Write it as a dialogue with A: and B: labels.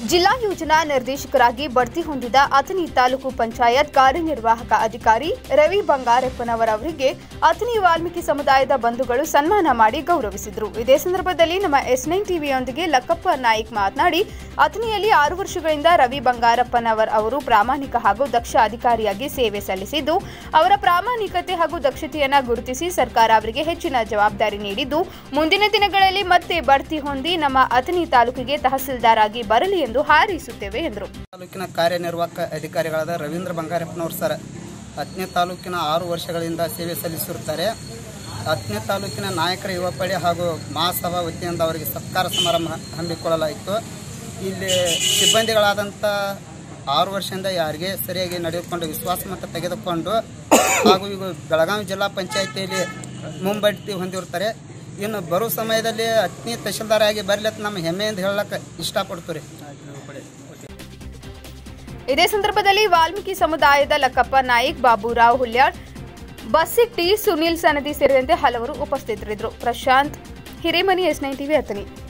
A: ಜಿಲ್ಲಾ ಯೋಜನಾ ನಿರ್ದೇಶಕರಾಗಿ ಬಡ್ತಿ ಹೊಂದಿದ ಅಥಣಿ ತಾಲೂಕು ಪಂಚಾಯತ್ ಕಾರ್ಯನಿರ್ವಾಹಕ ಅಧಿಕಾರಿ ರವಿ ಬಂಗಾರಪ್ಪನವರವರಿಗೆ ಅಥಣಿ ವಾಲ್ಮೀಕಿ ಸಮುದಾಯದ ಬಂಧುಗಳು ಸನ್ಮಾನ ಮಾಡಿ ಗೌರವಿಸಿದರು ಇದೇ ಸಂದರ್ಭದಲ್ಲಿ ನಮ್ಮ ಎಸ್ ನೈನ್ ಟಿವಿಯೊಂದಿಗೆ ಲಕ್ಕಪ್ಪ ನಾಯ್ಕ್ ಮಾತನಾಡಿ ಅಥಣಿಯಲ್ಲಿ ಆರು ವರ್ಷಗಳಿಂದ ರವಿ ಬಂಗಾರಪ್ಪನವರ್ ಅವರು ಪ್ರಾಮಾಣಿಕ ಹಾಗೂ ದಕ್ಷ ಅಧಿಕಾರಿಯಾಗಿ ಸೇವೆ ಸಲ್ಲಿಸಿದ್ದು ಅವರ ಪ್ರಾಮಾಣಿಕತೆ ಹಾಗೂ ದಕ್ಷತೆಯನ್ನ ಗುರುತಿಸಿ ಸರ್ಕಾರ ಅವರಿಗೆ ಹೆಚ್ಚಿನ ಜವಾಬ್ದಾರಿ ನೀಡಿದ್ದು ಮುಂದಿನ ದಿನಗಳಲ್ಲಿ ಮತ್ತೆ ಬಡ್ತಿ ಹೊಂದಿ ನಮ್ಮ ಅಥಣಿ ತಾಲೂಕಿಗೆ ತಹಸೀಲ್ದಾರ್ ಆಗಿ ಬರಲಿ ಎಂದು ಹಾರೈಸುತ್ತೇವೆ ಎಂದರು
B: ತಾಲೂಕಿನ ಕಾರ್ಯನಿರ್ವಾಹಕ ಅಧಿಕಾರಿಗಳಾದ ರವೀಂದ್ರ ಬಂಗಾರಪ್ಪನವರು ಸರ್ ಹತ್ತನೇ ತಾಲೂಕಿನ ಆರು ವರ್ಷಗಳಿಂದ ಸೇವೆ ಸಲ್ಲಿಸಿರುತ್ತಾರೆ ಹತ್ತನೇ ತಾಲೂಕಿನ ನಾಯಕರ ಯುವ ಪಡೆ ಹಾಗೂ ಮಹಾಸಭಾ ವತಿಯಿಂದ ಅವರಿಗೆ ಸತ್ಕಾರ ಸಮಾರಂಭ ಹಮ್ಮಿಕೊಳ್ಳಲಾಯಿತು ಇಲ್ಲಿ ಸಿಬ್ಬಂದಿಗಳಾದಂಥ ಆರು ವರ್ಷದಿಂದ ಯಾರಿಗೆ ಸರಿಯಾಗಿ ನಡೆದುಕೊಂಡು ವಿಶ್ವಾಸ ಮತ ತೆಗೆದುಕೊಂಡು ಹಾಗೂ ಈಗ ಬೆಳಗಾವಿ ಜಿಲ್ಲಾ ಪಂಚಾಯಿತಿಯಲ್ಲಿ ಮುಂಬಡ್ತಿ ಹೊಂದಿರ್ತಾರೆ ಇನ್ನು ಬರೋ ಸಮಯದಲ್ಲಿ ಹತ್ತನೇ ತಹಶೀಲ್ದಾರ್ ಆಗಿ ಬರಲಿ ಅಂತ ನಮ್ಮ ಹೆಮ್ಮೆಯಿಂದ ಹೇಳಕ್ಕೆ ಇಷ್ಟಪಡ್ತೀವಿ
A: ಇದೇ ಸಂದರ್ಭದಲ್ಲಿ ವಾಲ್ಮೀಕಿ ಸಮುದಾಯದ ಲಕ್ಕಪ್ಪ ನಾಯ್ಕ್ ಬಾಬುರಾವ್ ಹುಲ್ಯಾಳ್ ಬಸ್ಸಿಟ್ಟಿ ಸುನೀಲ್ ಸನದಿ ಸೇರಿದಂತೆ ಹಲವರು ಉಪಸ್ಥಿತರಿದ್ದರು Prashant Hiremani S nine TV Athani